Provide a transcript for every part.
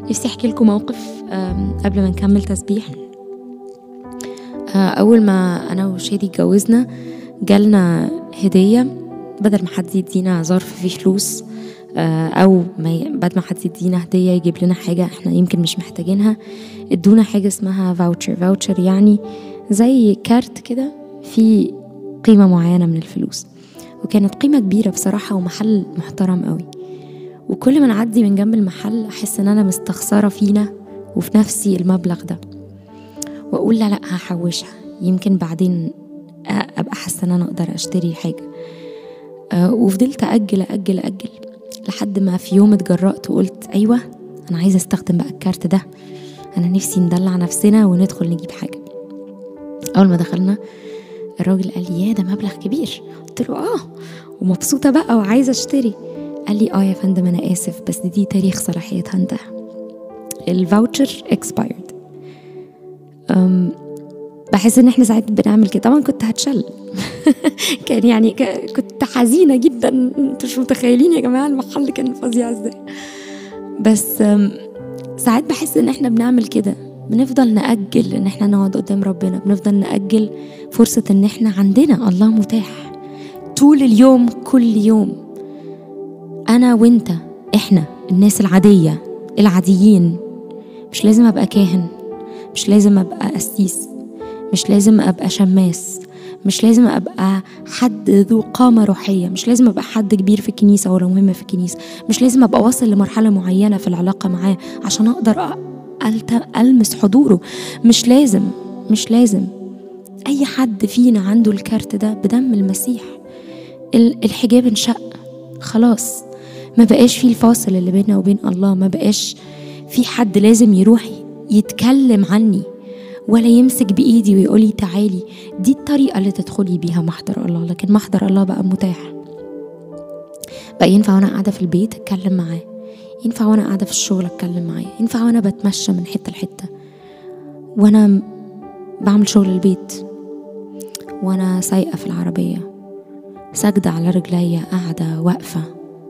نفسي احكي لكم موقف آم، قبل ما نكمل تسبيح آه، اول ما انا وشادي اتجوزنا جالنا هديه بدل ما حد يدينا ظرف فيه فلوس آه، او ما ي... بدل ما حد يدينا هديه يجيب لنا حاجه احنا يمكن مش محتاجينها ادونا حاجه اسمها فاوتشر فاوتشر يعني زي كارت كده فيه قيمه معينه من الفلوس وكانت قيمه كبيره بصراحه ومحل محترم قوي وكل ما نعدي من جنب المحل احس ان انا مستخسره فينا وفي نفسي المبلغ ده واقول لا لا هحوشها يمكن بعدين أ- ابقى حاسه ان انا اقدر اشتري حاجه أه، وفضلت اجل اجل اجل لحد ما في يوم اتجرأت وقلت ايوه انا عايزه استخدم بقى الكارت ده انا نفسي ندلع نفسنا وندخل نجيب حاجه اول ما دخلنا الراجل قال لي يا ده مبلغ كبير قلت له اه ومبسوطه بقى وعايزه اشتري قال لي اه يا فندم انا اسف بس دي تاريخ صلاحيتها انتهى الفاوتشر expired أم بحس ان احنا ساعات بنعمل كده طبعا كنت هتشل كان يعني ك- كنت حزينه جدا انتوا مش متخيلين يا جماعه المحل كان فظيع ازاي بس أم، ساعات بحس ان احنا بنعمل كده بنفضل نأجل ان احنا نقعد قدام ربنا بنفضل نأجل فرصة ان احنا عندنا الله متاح طول اليوم كل يوم انا وانت احنا الناس العادية العاديين مش لازم ابقى كاهن مش لازم ابقى قسيس مش لازم ابقى شماس مش لازم ابقى حد ذو قامة روحية مش لازم ابقى حد كبير في الكنيسة ولا مهم في الكنيسة مش لازم ابقى واصل لمرحلة معينة في العلاقة معاه عشان اقدر أ- ألت- المس حضوره مش لازم مش لازم اي حد فينا عنده الكارت ده بدم المسيح ال- الحجاب انشق خلاص ما بقاش في الفاصل اللي بيننا وبين الله ما بقاش في حد لازم يروح يتكلم عني ولا يمسك بايدي ويقول لي تعالي دي الطريقه اللي تدخلي بيها محضر الله لكن محضر الله بقى متاح بقى ينفع وانا قاعده في البيت اتكلم معاه ينفع وانا قاعده في الشغل اتكلم معاه ينفع وانا بتمشى من حته لحته وانا م- بعمل شغل البيت وانا سايقه في العربيه ساجده على رجليا قاعده واقفه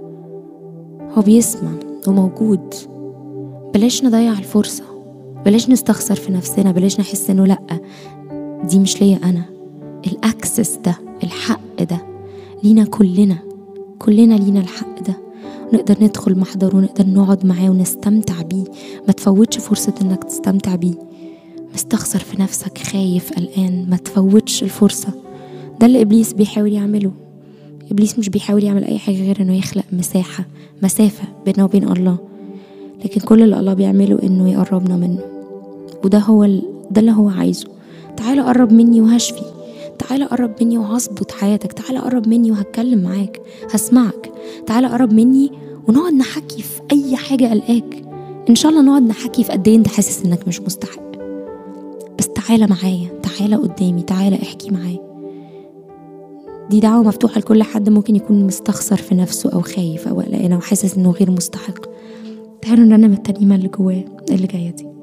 هو بيسمع وموجود بلاش نضيع الفرصه بلاش نستخسر في نفسنا بلاش نحس انه لا دي مش ليا انا الاكسس ده الحق ده لينا كلنا كلنا لينا الحق ده نقدر ندخل محضر ونقدر نقعد معاه ونستمتع بيه ما تفوتش فرصة انك تستمتع بيه مستخسر في نفسك خايف قلقان ما تفوتش الفرصة ده اللي إبليس بيحاول يعمله إبليس مش بيحاول يعمل أي حاجة غير إنه يخلق مساحة مسافة بيننا وبين الله لكن كل اللي الله بيعمله إنه يقربنا منه وده هو ال... ده اللي هو عايزه تعالى قرب مني وهشفي تعالى قرب مني وهظبط حياتك تعالى قرب مني وهتكلم معاك هسمعك تعالى قرب مني ونقعد نحكي في اي حاجه قلقاك ان شاء الله نقعد نحكي في قد ايه انت حاسس انك مش مستحق بس تعالى معايا تعالى قدامي تعالى احكي معايا دي دعوة مفتوحة لكل حد ممكن يكون مستخسر في نفسه أو خايف أو قلقان أو حاسس إنه غير مستحق تعالوا نرنم الترنيمة اللي جواه اللي جاية دي